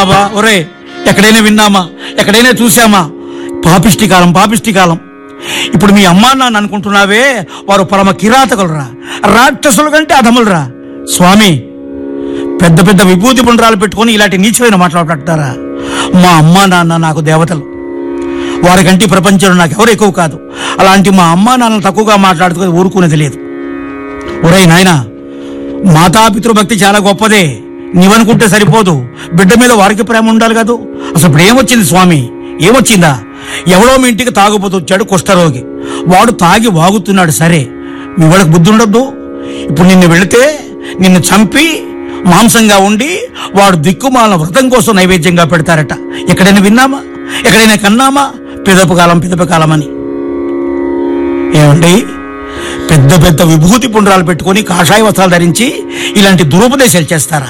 బాబా ఒరే ఎక్కడైనా విన్నామా ఎక్కడైనా చూసామా పాపిష్టి కాలం పాపిష్టి కాలం ఇప్పుడు మీ అమ్మా నాన్న అనుకుంటున్నావే వారు పరమ కిరాతకులరా రాక్షసుల కంటే అధములరా స్వామి పెద్ద పెద్ద విభూతి పుండ్రాలు పెట్టుకొని ఇలాంటి నీచమైన మాట్లాడతారా మా అమ్మా నాన్న నాకు దేవతలు వారికంటే ఈ ప్రపంచంలో నాకు ఎవరు ఎక్కువ కాదు అలాంటి మా అమ్మా నాన్నలు తక్కువగా మాట్లాడుతూ ఊరుకునేది లేదు ఒరేయ్ నాయనా మాతాపితృభక్తి చాలా గొప్పదే నీవనుకుంటే సరిపోదు బిడ్డ మీద వారికి ప్రేమ ఉండాలి కాదు అసలు ఇప్పుడు ఏమొచ్చింది స్వామి ఏమొచ్చిందా ఎవడో మీ ఇంటికి తాగుపోతూ వచ్చాడు కుష్ఠరోగి వాడు తాగి వాగుతున్నాడు సరే మీ వాళ్ళకి బుద్ధి ఉండొద్దు ఇప్పుడు నిన్ను వెళితే నిన్ను చంపి మాంసంగా ఉండి వాడు దిక్కుమాల వ్రతం కోసం నైవేద్యంగా పెడతారట ఎక్కడైనా విన్నామా ఎక్కడైనా కన్నామా పిదపు కాలం పిదపు కాలం అని ఏమండి పెద్ద పెద్ద విభూతి పుండ్రాలు పెట్టుకొని కాషాయ వస్త్రాలు ధరించి ఇలాంటి దురుపదేశాలు చేస్తారా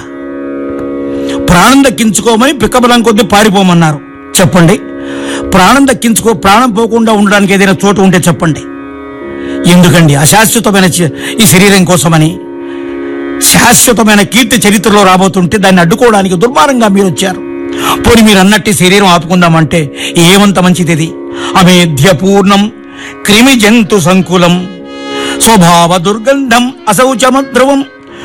ప్రాణం దక్కించుకోమని పిక్కబలం కొద్ది పారిపోమన్నారు చెప్పండి ప్రాణం దక్కించుకో ప్రాణం పోకుండా ఉండడానికి ఏదైనా చోటు ఉంటే చెప్పండి ఎందుకండి అశాశ్వతమైన చి- ఈ శరీరం కోసమని శాశ్వతమైన కీర్తి చరిత్రలో రాబోతుంటే దాన్ని అడ్డుకోవడానికి దుర్మార్గంగా మీరు వచ్చారు పోనీ మీరు అన్నట్టు ఈ శరీరం ఆపుకుందామంటే ఏమంత మంచిది ఇది అమేధ్య పూర్ణం క్రిమి జంతు సంకులం స్వభావ దుర్గంధం అశౌచమద్రవం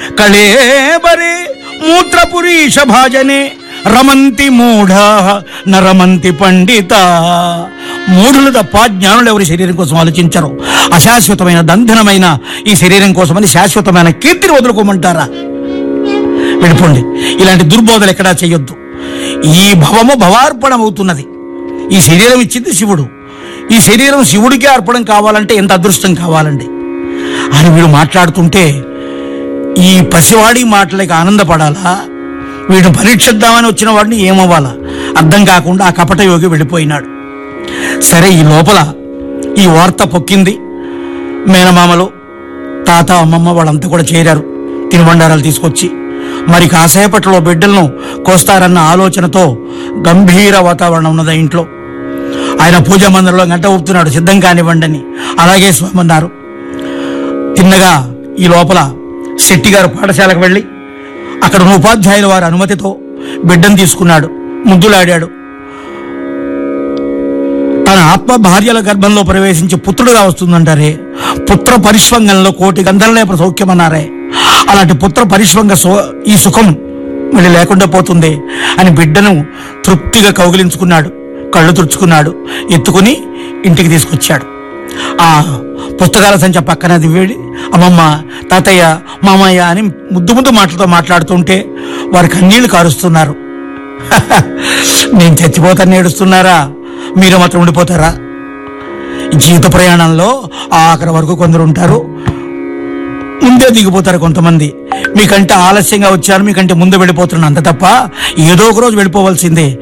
కళేబరే మూత్రపురీష భాజనే రమంతి మూఢ నరమంతి పండిత మూఢులు తప్ప జ్ఞానులు ఎవరి శరీరం కోసం ఆలోచించరు అశాశ్వతమైన దంధనమైన ఈ శరీరం కోసమని శాశ్వతమైన కీర్తిని వదులుకోమంటారా వెళ్ళిపోండి ఇలాంటి దుర్బోధలు ఎక్కడా చేయొద్దు ఈ భవము భవార్పణం అవుతున్నది ఈ శరీరం ఇచ్చింది శివుడు ఈ శరీరం శివుడికే అర్పణం కావాలంటే ఎంత అదృష్టం కావాలండి అని వీడు మాట్లాడుతుంటే ఈ పసివాడి మాటలకి ఆనందపడాలా వీడు పరీక్షిద్దామని వచ్చిన వాడిని ఏమవ్వాలా అర్థం కాకుండా ఆ కపట యోగి వెళ్ళిపోయినాడు సరే ఈ లోపల ఈ వార్త పొక్కింది మేనమామలు తాత అమ్మమ్మ వాళ్ళంతా కూడా చేరారు తినుబండారాలు తీసుకొచ్చి మరి కాసేపట్లో బిడ్డలను కోస్తారన్న ఆలోచనతో గంభీర వాతావరణం ఉన్నది ఆ ఇంట్లో ఆయన పూజా మందిరంలో గంట ఊపుతున్నాడు సిద్ధం కానివ్వండి అని అలాగే స్వామి అన్నారు తిన్నగా ఈ లోపల శెట్టి గారు పాఠశాలకు వెళ్ళి అక్కడ ఉన్న ఉపాధ్యాయుల వారి అనుమతితో బిడ్డను తీసుకున్నాడు ముద్దులాడాడు తన ఆత్మ భార్యల గర్భంలో ప్రవేశించి పుత్రుడుగా వస్తుందంటారే పుత్ర పరిష్వంగంలో కోటి గంధర్లేప సౌఖ్యమన్నారే అలాంటి పుత్ర పరిష్వంగ సో- ఈ సుఖం మళ్ళీ లేకుండా పోతుంది అని బిడ్డను తృప్తిగా కౌగిలించుకున్నాడు కళ్ళు తుడుచుకున్నాడు ఎత్తుకుని ఇంటికి తీసుకొచ్చాడు ఆ పుస్తకాల సంఖ్య పక్కన దివ్వేడి అమ్మమ్మ తాతయ్య మామయ్య అని ముద్దు ముద్దు మాటలతో మాట్లాడుతుంటే వారి కన్నీళ్లు కారుస్తున్నారు నేను చచ్చిపోతాను ఏడుస్తున్నారా మీరు మాత్రం ఉండిపోతారా జీవిత ప్రయాణంలో ఆఖరి వరకు కొందరు ఉంటారు ముందే దిగిపోతారు కొంతమంది మీకంటే ఆలస్యంగా వచ్చారు మీకంటే ముందు వెళ్ళిపోతున్నాను అంత తప్ప ఏదో ఒక రోజు వెళ్ళిపోవాల్సిందే